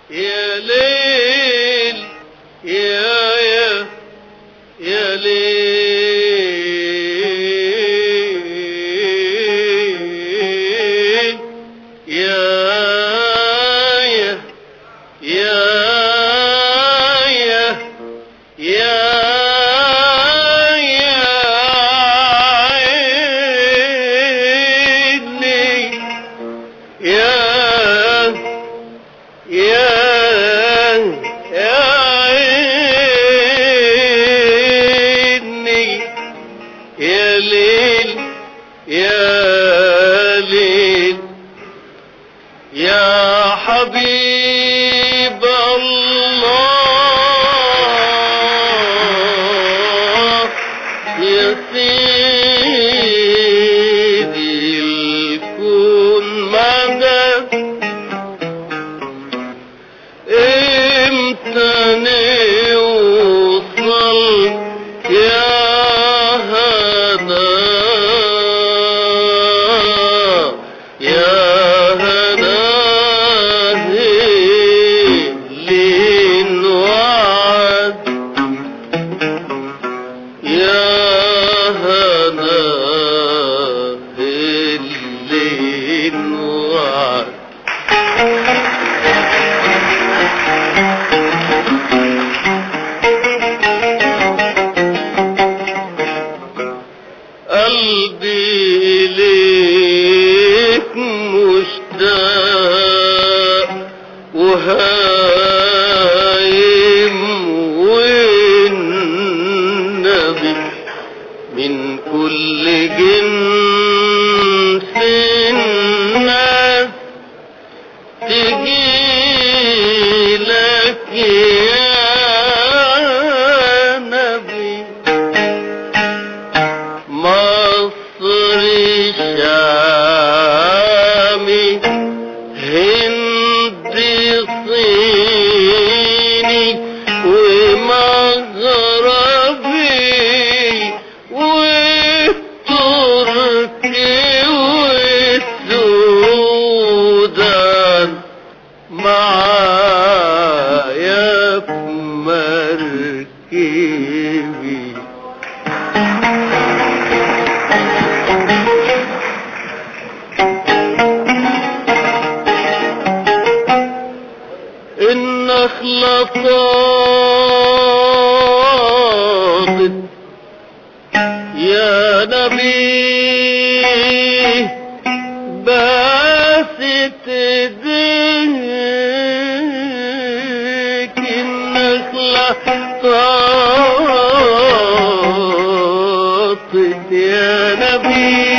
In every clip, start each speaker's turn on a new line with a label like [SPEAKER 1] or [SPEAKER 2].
[SPEAKER 1] يا ليل يا يا يا ليل يا يا يا يا يا يا عيني يا يا يا عيني يا ليل يا ليل يا حبيب الله يا سيدي الكون مدد امتى نوصل يا هنا يا هنا لين وعد يا هنا لين وعد قلبي ليك مشتاق وهايم والنبي من كل جنس الناس تجيلك يا نبي مصر شامي هند صيني ومغربي وتركي والسودان معايا في مركبي النخلة طاقت يا نبي باست ايديك النخلة طاقت يا نبي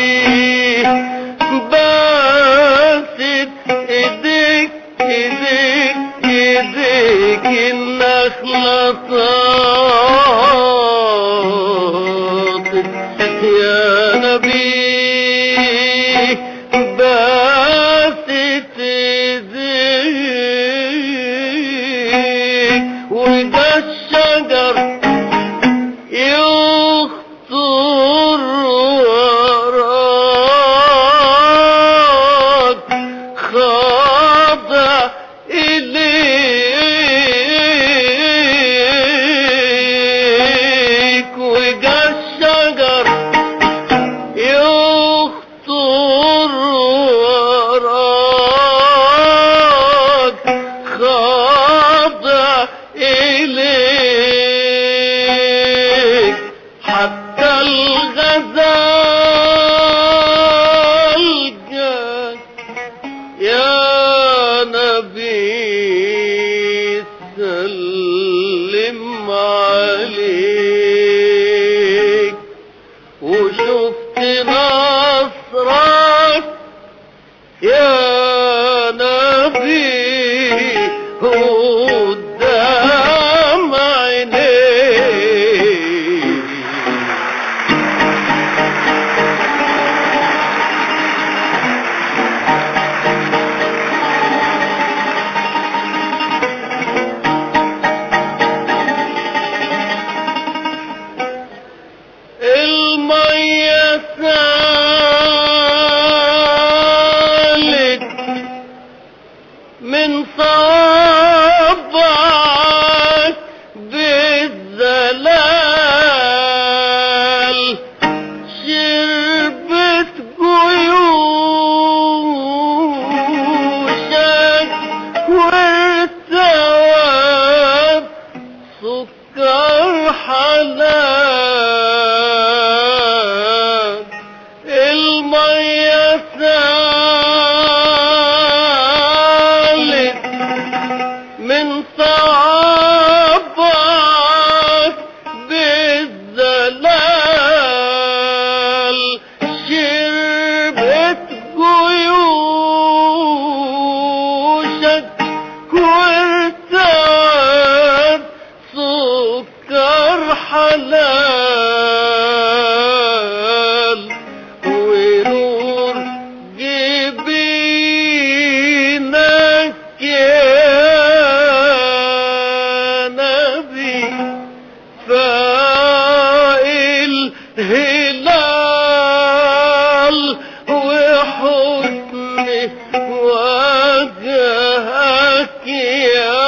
[SPEAKER 1] باست ايديك ايديك ايديك النخلة طاقت يا نبي باست وجهك يا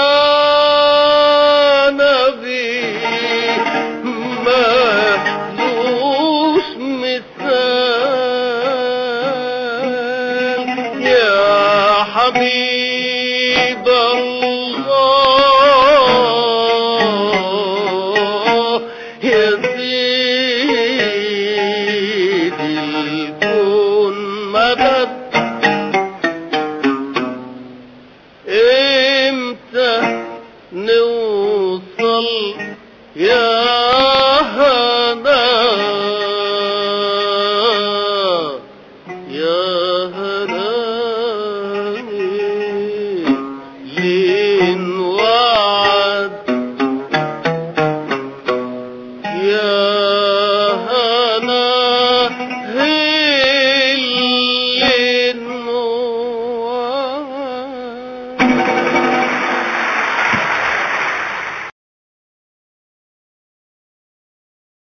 [SPEAKER 1] نبي ملوش مثال يا حبيب الله